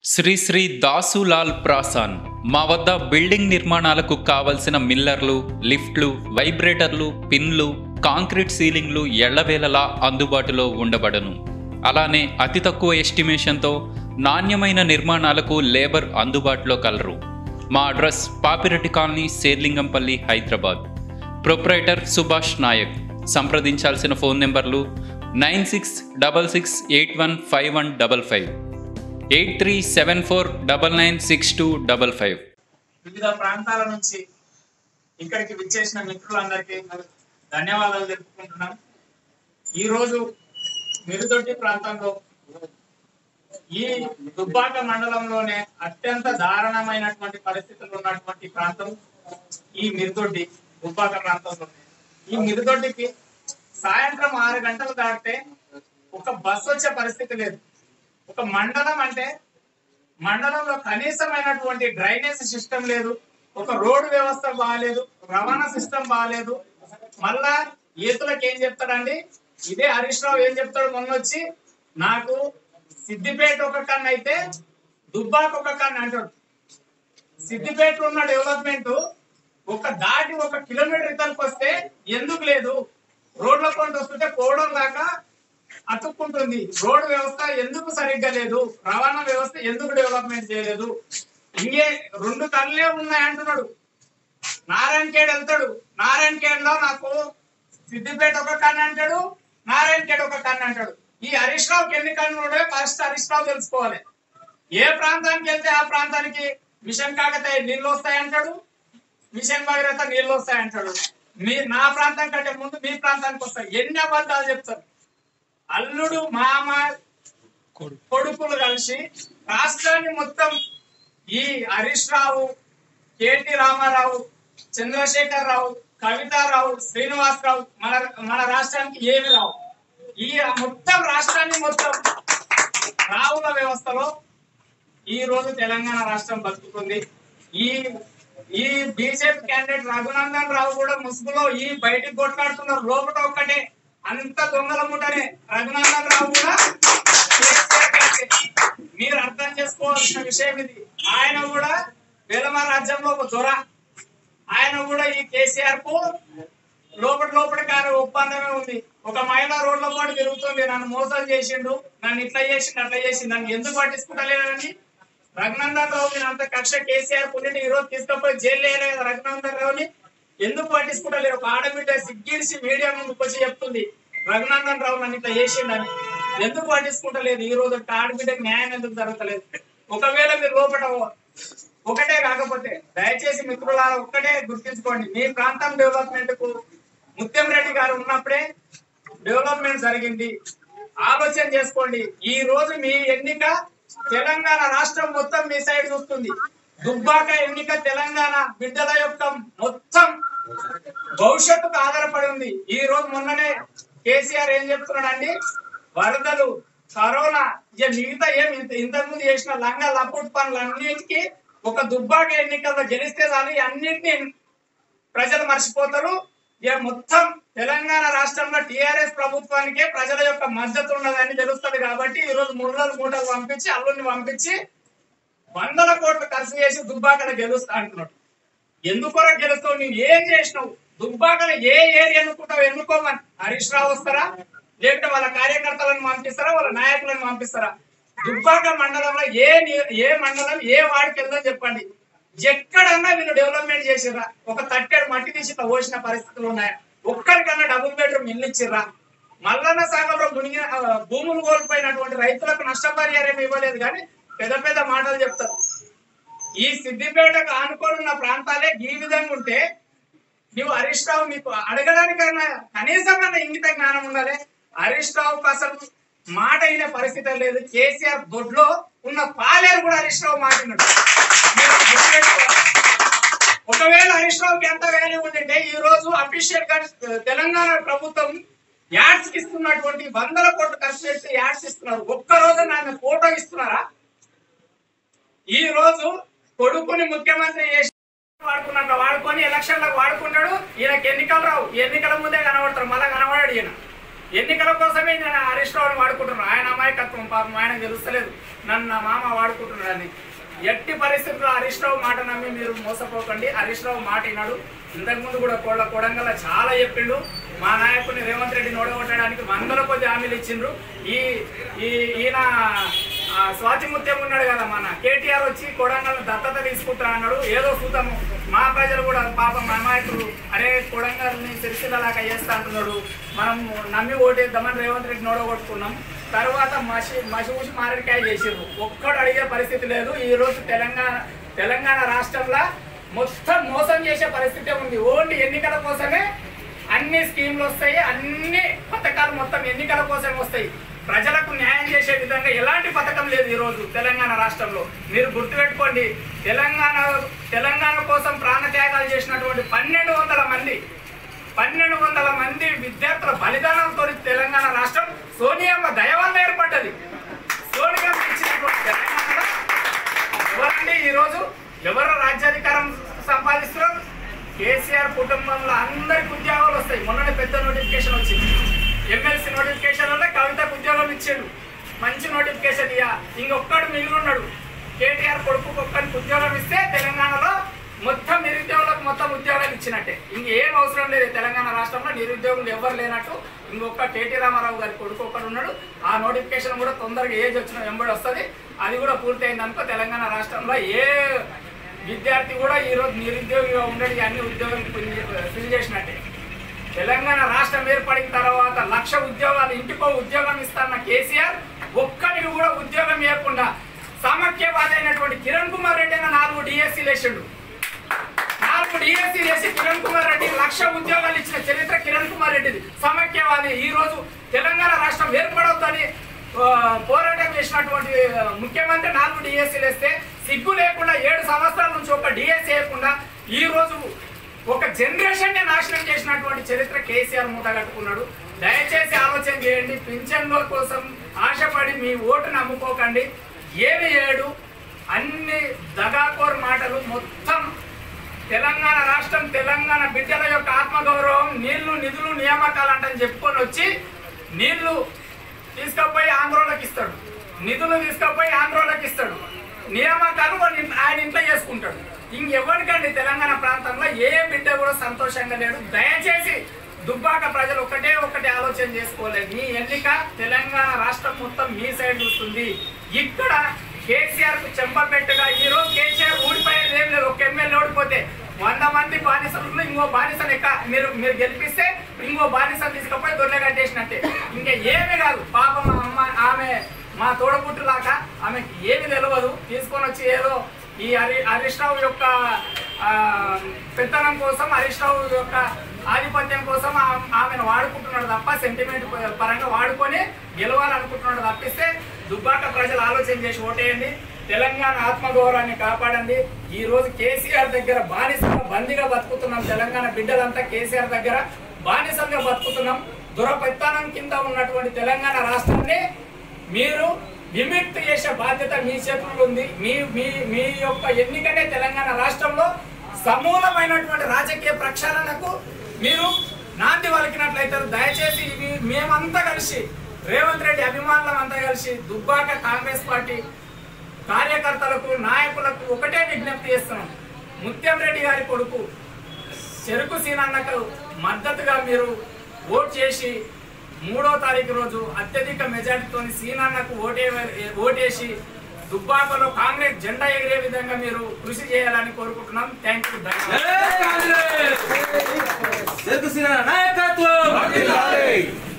శ్రీ శ్రీ దాసులాల్ ప్రాసాన్ మా వద్ద బిల్డింగ్ నిర్మాణాలకు కావలసిన మిల్లర్లు లిఫ్ట్లు వైబ్రేటర్లు పిన్లు కాంక్రీట్ సీలింగ్లు ఎళ్లవేళలా అందుబాటులో ఉండబడను అలానే అతి తక్కువ ఎస్టిమేషన్తో నాణ్యమైన నిర్మాణాలకు లేబర్ అందుబాటులో కలరు మా address Papireddy colony Serilingampally Hyderabad proprietor Subhash Nayak సంప్రదించాల్సిన ఫోన్ నెంబర్లు nine six double six eight one five one double five eight three seven four double nine six two double five వివిధ ప్రాంతాల నుంచి ఇక్కడికి విచ్చేసిన మిత్రులందరికీ ధన్యవాదాలు తెలుపుకుంటున్నాం ఈ రోజు మిరుదొడ్డి ప్రాంతంలో ఈ దుబ్బాక మండలంలోనే అత్యంత దారుణమైనటువంటి పరిస్థితులు ఉన్నటువంటి ప్రాంతం ఈ మిరుదొడ్డి దుబ్బాక ప్రాంతంలో ఈ మిరుదొడ్డికి సాయంత్రం ఆరు గంటలు దాటితే ఒక బస్సు వచ్చే పరిస్థితి లేదు ఒక మండలం అంటే మండలంలో కనీసమైనటువంటి డ్రైనేజ్ సిస్టమ్ లేదు ఒక రోడ్డు వ్యవస్థ బాగాలేదు రవాణా సిస్టమ్ బాగాలేదు మళ్ళా ఈతలకు ఏం చెప్తాడండి ఇదే హరీష్ రావు ఏం చెప్తాడు మొన్న వచ్చి నాకు సిద్దిపేట ఒక కన్ను అయితే దుబ్బాక ఒక కన్ను అంటాడు సిద్దిపేట ఉన్న డెవలప్మెంట్ ఒక దాటి ఒక కిలోమీటర్ ఇతనికి వస్తే ఎందుకు లేదు రోడ్ల కొంత వస్తుంటే పోవడం దాకా అతుక్కుంటుంది రోడ్ వ్యవస్థ ఎందుకు సరిగ్గా లేదు రవాణా వ్యవస్థ ఎందుకు డెవలప్మెంట్ చేయలేదు ఇంకే రెండు కళ్ళే ఉన్నాయి అంటున్నాడు నారాయణ ఖేడ్ వెళ్తాడు నారాయణ ఖేడ్ లో నాకు సిద్దిపేట ఒక కన్ను అంటాడు నారాయణ ఖేడ్ ఒక కన్ను అంటాడు ఈ హరీష్ రావుకి ఎన్ని కన్ను ఉన్నాయో ఫస్ట్ హరీష్ రావు తెలుసుకోవాలి ఏ ప్రాంతానికి వెళ్తే ఆ ప్రాంతానికి మిషన్ కాకతాయి నీళ్ళు వస్తాయంటాడు మిషన్ భగీరథ నీళ్ళు వస్తాయంటాడు మీ నా ప్రాంతం కంటే ముందు మీ ప్రాంతానికి వస్తాయి ఎన్ని అబద్ధాలు చెప్తారు అల్లుడు మామ కొడుకులు కలిసి రాష్ట్రాన్ని మొత్తం ఈ హరీష్ రావు కేటి రామారావు చంద్రశేఖర్ రావు కవితారావు శ్రీనివాసరావు మన మన రాష్ట్రానికి ఏమి రావు ఈ మొత్తం రాష్ట్రాన్ని మొత్తం రావుల వ్యవస్థలో ఈ రోజు తెలంగాణ రాష్ట్రం బతుకుతుంది ఈ ఈ బీజేపీ క్యాండిడేట్ రఘునందన్ రావు కూడా ముసుగులో ఈ బయటికి కొట్లాడుతున్నారు లోపల ఒక్కటే అంత దొంగల ముఠనే రఘునందన్ రావు కూడా కేసీఆర్ గారికి మీరు అర్థం చేసుకోవాల్సిన విషయం ఇది ఆయన కూడా వెలమ రాజ్యంలో ఒక దొర ఆయన కూడా ఈ కేసీఆర్ కు లోపల లోపల కాని ఒప్పందమే ఉంది ఒక మహిళ రోడ్ల పాటు తిరుగుతుంది నన్ను మోసం చేసిండు నన్ను ఇట్లా చేసిండు అట్లా చేసిండు నన్ను ఎందుకు పట్టించుకుంటలేనని రఘునందన్ రావు మీద అంత కక్ష కేసీఆర్ పుణ్యని ఈ రోజు తీసుకపోయి జైలు వేయలే కదా రఘునందన్ రావుని ఎందుకు పట్టించుకుంటలేరు ఒక ఆడబిడ్డ సిగ్గిడిసి మీడియా ముందుకు వచ్చి చెప్తుంది రఘునందన్ రావు నన్ను ఇట్లా చేసిండని ఎందుకు పట్టించుకుంటలేదు ఈ రోజు ఒక ఆడబిడ్డకి న్యాయం ఎందుకు జరగలేదు ఒకవేళ మీరు లోపల ఒకటే కాకపోతే దయచేసి మిత్రులారా ఒక్కటే గుర్తించుకోండి మీ ప్రాంతం డెవలప్మెంట్ కు ముత్యం రెడ్డి గారు ఉన్నప్పుడే డెవలప్మెంట్ జరిగింది ఆలోచన చేసుకోండి ఈ రోజు మీ ఎన్నిక తెలంగాణ రాష్ట్రం మొత్తం మీ సైడ్ చూస్తుంది దుబ్బాక ఎన్నిక తెలంగాణ బిడ్డల యొక్క మొత్తం భవిష్యత్తుకు ఆధారపడి ఉంది ఈ రోజు మొన్ననే కేసీఆర్ ఏం చెప్తున్నాడండి వరదలు కరోనా ఇక మిగతా ఏం ఇంత ఇంతకుముందు చేసిన లంగా లపుట్ పనులన్నిటికీ ఒక దుబ్బాక ఎన్నికల్లో గెలిస్తే చాలు ఈ అన్నిటిని ప్రజలు మర్చిపోతారు ఇక మొత్తం తెలంగాణ రాష్ట్రంలో టిఆర్ఎస్ ప్రభుత్వానికే ప్రజల యొక్క మద్దతు ఉన్నదని తెలుస్తుంది కాబట్టి ఈ రోజు మూడలు మూటలు పంపించి అల్లుని పంపించి వందల కోట్లు ఖర్చు చేసి దుబ్బాకలు గెలుస్తా అంటున్నాడు ఎందుకొరకు గెలుస్తావు నువ్వు ఏం చేసినావు దుబ్బాకలు ఏ ఏరియా ఎన్నుకుంటావు ఎన్నుకోమని హరీష్ రావు వస్తారా లేకపోతే వాళ్ళ కార్యకర్తలను పంపిస్తారా వాళ్ళ నాయకులను పంపిస్తారా దుబ్బాక మండలంలో ఏ ని- ఏ మండలం ఏ వాడికి వెళ్దో చెప్పండి ఎక్కడన్నా వీళ్ళు డెవలప్మెంట్ చేసిర్రా ఒక తట్టెడు మట్టి తీసి ఇట్లా పోసిన పరిస్థితులు ఉన్నాయా ఒక్కరికన్నా డబుల్ బెడ్రూమ్ ఇల్లు ఇచ్చిర్రా మల్లన్న సాగర్లో మునిగిన ఆ, భూములు కోల్పోయినటువంటి రైతులకు నష్టపరిహారం ఇవ్వలేదు కానీ పెద్ద పెద్ద మాటలు చెప్తారు ఈ సిద్దిపేటకు ఆనుకొని ఉన్న ప్రాంతాలే ఈ విధంగా ఉంటే నువ్వు హరీష్ రావు మీకు అడగడానికైనా కనీసం అన్న ఇంగిత జ్ఞానం ఉండాలి హరీష్ రావుకు అసలు మాట అయిన పరిస్థితి లేదు కేసీఆర్ దొడ్లో ఉన్న పాలేరు కూడా హరీష్ రావు మాట్లాడు ఒకవేళ హరీష్ రావుకి ఎంత వాల్యూ ఉందంటే ఈ రోజు అఫీషియల్ గా తెలంగాణ ప్రభుత్వం యాడ్స్ కి ఇస్తున్నటువంటి వందల కోట్లు ఖర్చు పెట్టి యాడ్స్ ఇస్తున్నారు ఒక్క రోజు ఆయన ఫోటో ఇస్తున్నారా ఈ రోజు కొడుకుని ముఖ్యమంత్రి చేసి వాడుకున్నట్టు వాడుకొని ఎలక్షన్లకు వాడుకున్నాడు ఈయనకి ఎన్నికలు రావు ఈ ఎన్నికల ముందే కనబడతారు మళ్ళా కనబడాడు ఈయన ఎన్నికల కోసమే నేను హరీష్ రావుని వాడుకుంటున్నాను ఆయన అమాయకత్వం పాపం ఆయన తెలుస్తలేదు నన్ను నా మామ వాడుకుంటున్నాడని ఎట్టి పరిస్థితుల్లో హరీష్ రావు మాట నమ్మి మీరు మోసపోకండి హరీష్ రావు మాట విన్నాడు ఇంతకుముందు కూడా కోళ్ళ కొడంగల్ చాలా చెప్పిండు మా నాయకుడిని రేవంత్ రెడ్డిని ఓడగొట్టడానికి వందల కొద్ది హామీలు ఇచ్చిండ్రు ఈ ఈ ఈయన ఆ, స్వాతిముత్యం ఉన్నాడు కదా మన కేటీఆర్ వచ్చి కొడంగల్ దత్తత తీసుకుంటా అన్నాడు ఏదో సూతము మా ప్రజలు కూడా పాపం మా నాయకులు అరే కొడంగల్ని సిరిసిల్లలాగా చేస్తా అంటున్నాడు మనం నమ్మి ఓటేద్దామని రేవంత్ రెడ్డిని ఓడగొట్టుకున్నాం తర్వాత మసి మసి ఊసి మారేడుకాయ చేసిర్రు ఒక్కడు అడిగే పరిస్థితి లేదు ఈ రోజు తెలంగాణ తెలంగాణ రాష్ట్రంలో మొత్తం మోసం చేసే పరిస్థితి ఉంది ఓన్లీ ఎన్నికల కోసమే అన్ని స్కీమ్లు వస్తాయి అన్ని పథకాలు మొత్తం ఎన్నికల కోసం వస్తాయి ప్రజలకు న్యాయం చేసే విధంగా ఎలాంటి పథకం లేదు ఈ రోజు తెలంగాణ రాష్ట్రంలో మీరు గుర్తుపెట్టుకోండి తెలంగాణ తెలంగాణ కోసం ప్రాణత్యాగాలు చేసినటువంటి పన్నెండు వందల మంది పన్నెండు వందల మంది విద్యార్థుల బలిదానంతో తెలంగాణ రాష్ట్రం సోనియమ్మ దయ వల్ల ఏర్పడ్డది సోనియమ్మ ఇచ్చినటువంటి తెలంగాణలో ఎవరండి ఈరోజు ఎవరు రాజ్యాధికారం సంపాదిస్తున్నారు కేసీఆర్ కుటుంబంలో అందరికి ఉద్యోగాలు వస్తాయి మొన్ననే పెద్ద నోటిఫికేషన్ వచ్చింది ఎమ్మెల్సీ నోటిఫికేషన్ వల్ల కవితకు ఉద్యోగం ఇచ్చాడు మంచి నోటిఫికేషన్ ఇయ్య ఇంకొక్కడు మిగిలి ఉన్నాడు కేటీఆర్ కొడుకు ఒక్కడికి ఉద్యోగం ఇస్తే తెలంగాణలో మొత్తం నిరుద్యోగులకు మొత్తం ఉద్యోగాలు ఇచ్చినట్టే ఇంకేం అవసరం లేదు తెలంగాణ రాష్ట్రంలో నిరుద్యోగులు ఎవరు లేనట్టు ఇంకొక కేటీ రామారావు గారి కొడుకు ఒకడు ఉన్నాడు ఆ నోటిఫికేషన్ కూడా తొందరగా ఏజ్ వచ్చిన వెంబడి వస్తుంది అది కూడా పూర్తయింది అనుకో తెలంగాణ రాష్ట్రంలో ఏ విద్యార్థి కూడా ఈరోజు నిరుద్యోగిగా ఉండడానికి అన్ని ఉద్యోగం ఫిల్ చేసినట్టే తెలంగాణ రాష్ట్రం ఏర్పడిన తర్వాత లక్ష ఉద్యోగాలు ఇంటికో ఉద్యోగం ఇస్తాన్న కేసీఆర్ ఒక్కరికి కూడా ఉద్యోగం ఇవ్వకుండా సమాఖ్యవాది అయినటువంటి కిరణ్ కుమార్ రెడ్డి అన్న నాలుగు డిఎస్సీ లేచిండు నాలుగు డిఎస్సీ చేసి కిరణ్ కుమార్ రెడ్డి లక్ష ఉద్యోగాలు ఇచ్చిన చరిత్ర కిరణ్ కుమార్ రెడ్డిది సమాఖ్యవాది ఈ రోజు తెలంగాణ రాష్ట్రం ఏర్పడవద్దని ఆ, పోరాటం చేసినటువంటి ఆ, ముఖ్యమంత్రి నాలుగు డిఎస్సీలు వేస్తే సిగ్గు లేకుండా ఏడు సంవత్సరాల నుంచి ఒక డిఎస్సీ వేయకుండా ఈ రోజు ఒక జనరేషన్ నాశనం చేసినటువంటి చరిత్ర కేసీఆర్ మూట కట్టుకున్నాడు దయచేసి ఆలోచన చేయండి పింఛన్ల కోసం ఆశపడి మీ ఓటు నమ్ముకోకండి ఏమి ఏడు అన్ని దగాకోర్ మాటలు మొత్తం తెలంగాణ రాష్ట్రం తెలంగాణ బిడ్డల యొక్క ఆత్మగౌరవం నీళ్లు నిధులు నియామకాలు అంటని చెప్పుకొని వచ్చి నీళ్లు తీసుకపోయి ఆంధ్రోలకు ఇస్తాడు నిధులు తీసుకపోయి ఆంధ్రోలకు ఇస్తాడు నియామకాలు వాడు ఇన్- ఆయన ఇంట్లో చేసుకుంటాడు ఇంకెవరికండి తెలంగాణ ప్రాంతంలో ఏ బిడ్డ కూడా సంతోషంగా లేడు దయచేసి దుబ్బాక ప్రజలు ఒకటే ఒకటి ఆలోచన చేసుకోలేదు మీ ఎన్నిక తెలంగాణ రాష్ట్రం మొత్తం మీ సైడ్ చూస్తుంది ఇక్కడ కేసీఆర్ కు చెంపపెట్టుగా ఈ రోజు కేసీఆర్ ఊడిపోయేది ఏం లేదు ఒక ఎమ్మెల్యే ఓడిపోతే వంద మంది బానిసలు ఇంకో బానిసను ఎక్క మీరు మీరు గెలిపిస్తే ఇంకో బానిసను తీసుకుపోయి దొడ్ల కట్టేసినట్టే ఇంకా ఏమి కాదు పాపం మా అమ్మ ఆమె మా తోడపుట్టులాగా ఆమెకి ఏమి తెలియదు తీసుకొని వచ్చి ఏదో ఈ హరి హరీష్ రావు యొక్క ఆ, పెత్తనం కోసం హరీష్ రావు యొక్క ఆధిపత్యం కోసం ఆ- ఆమెను వాడుకుంటున్నాడు తప్ప సెంటిమెంట్ పరంగా వాడుకొని గెలవాలనుకుంటున్నాడు తప్పిస్తే దుబ్బాక ప్రజలు ఆలోచన చేసి ఓటేయండి తెలంగాణ ఆత్మగౌరవాన్ని కాపాడండి ఈ రోజు కేసీఆర్ దగ్గర బానిసగా బందీగా బతుకుతున్నాం తెలంగాణ బిడ్డలంతా కేసీఆర్ దగ్గర బానిసలుగా బతుకుతున్నాం దురపెత్తానం కింద ఉన్నటువంటి తెలంగాణ రాష్ట్రాన్ని మీరు విముక్తి చేసే బాధ్యత మీ చేతుల్లో ఉంది మీ మీ మీ యొక్క ఎన్నికనే తెలంగాణ రాష్ట్రంలో సమూలమైనటువంటి రాజకీయ ప్రక్షాళనకు మీరు నాంది వలికినట్లయితే దయచేసి ఇవి మేమంతా కలిసి రేవంత్ రెడ్డి అభిమానులం అంతా కలిసి దుబ్బాక కాంగ్రెస్ పార్టీ కార్యకర్తలకు నాయకులకు ఒకటే విజ్ఞప్తి చేస్తున్నాం ముత్యం రెడ్డి గారి కొడుకు చెరుకు సీనన్నకు మద్దతుగా మీరు ఓట్ చేసి మూడో తారీఖు రోజు అత్యధిక మెజార్టీతో సీనన్నకు ఓటే ఓటేసి దుబ్బాకలో కాంగ్రెస్ జెండా ఎగిరే విధంగా మీరు కృషి చేయాలని కోరుకుంటున్నాం థ్యాంక్ యూ ధన్యవాదాలు చెరుకు సీన నాయకత్వం